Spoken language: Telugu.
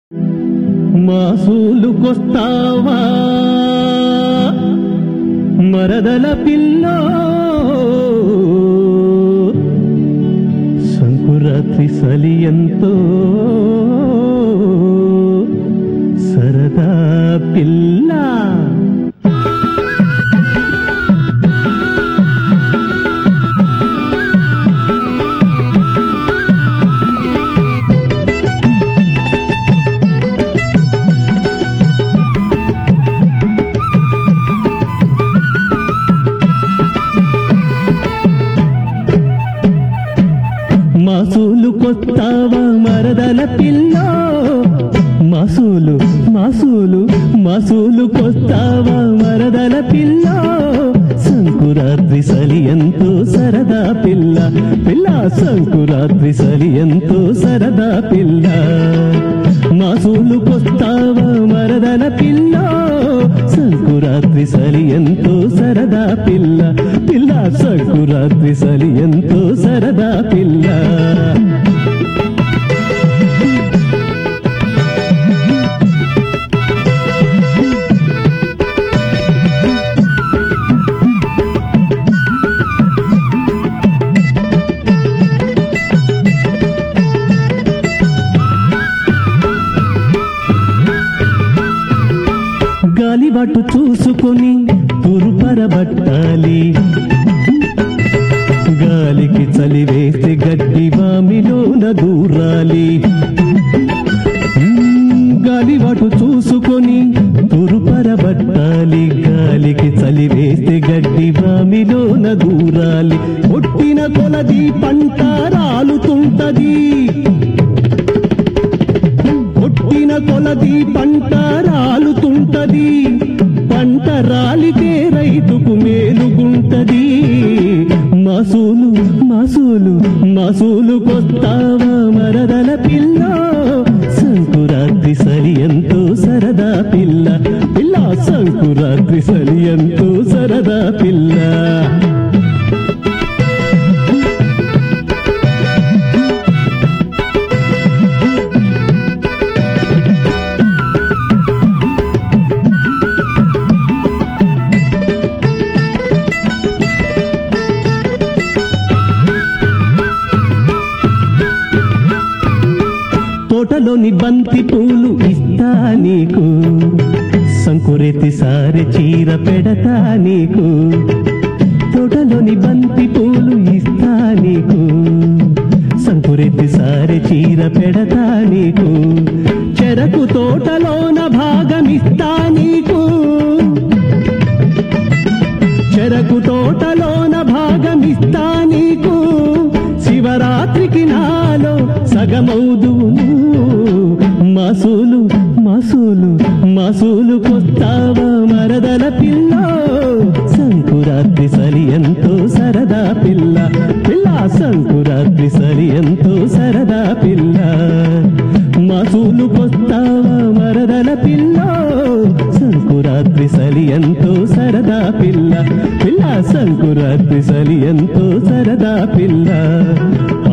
మాసూలుకొస్తావా మరదల పిల్ల సంకురాత్రి సలి ఎంతో సరదా పిల్ల మాసూలు కొత్తావా మరదల పిల్ల మాసూలు మాసూలు మాసూలు కొత్తావా మరదల పిల్ల సంకురాత్రి సలి ఎంతో సరదా పిల్ల పిల్ల సంకురాత్రి సలి ఎంతో సరదా పిల్ల మాసూలు కొత్తావా మరదల పిల్ల సంకురాత్రి సలి ఎంతో సరదా పిల్ల పిల్ల సంకురాత్రి సలి ఎంతో సరదా పిల్ల గాలిబాటు చూసుకొని తురుపరబట్టాలి గాలికి చలి వేస్తే గడ్డి వామిలోన దూరాలి మ్మ్, గాలిబాటు చూసుకొని తురుపరబట్టాలి గాలికి చలి వేస్తే గడ్డి వామిలోన దూరాలి కొట్టిన కొలది పంట రాలుతుంటది కొట్టిన కొలది పంట రాలుతుంటది పంట రాలితే రైతుకు మేలుగుంటది మసూలు మసూలు మసూలు కొత్తావా మరదల పిల్ల సంకురాత్రి సలి ఎంతో సరదా పిల్ల పిల్ల సంకురాత్రి సలి ఎంతో సరదా పిల్ల తోటలోని బంతి పూలు ఇస్తా నీకు సంకురెత్తి సారె చీర పెడతా నీకు తోటలోని బంతి పూలు ఇస్తా నీకు సంకురెత్తి సారె చీర పెడతా నీకు చెరకు తోటలోన భాగమిస్తా నీకు చెరకు తోటలోన భాగమిస్తా నీకు శివరాత్రికి నాలో సగమౌదువు మసూలు మసూలు మసూలు కొత్తావా మరదల పిల్ల సంకురాత్రి సలి ఎంతో సరదా పిల్ల పిల్ల సంకురాత్రి సలి ఎంతో సరదా పిల్ల మసూలు కొత్తావా మరదల పిల్ల సంకురాత్రి సలి ఎంతో సరదా పిల్ల పిల్ల సంకురాత్రి సలి ఎంతో సరదా పిల్ల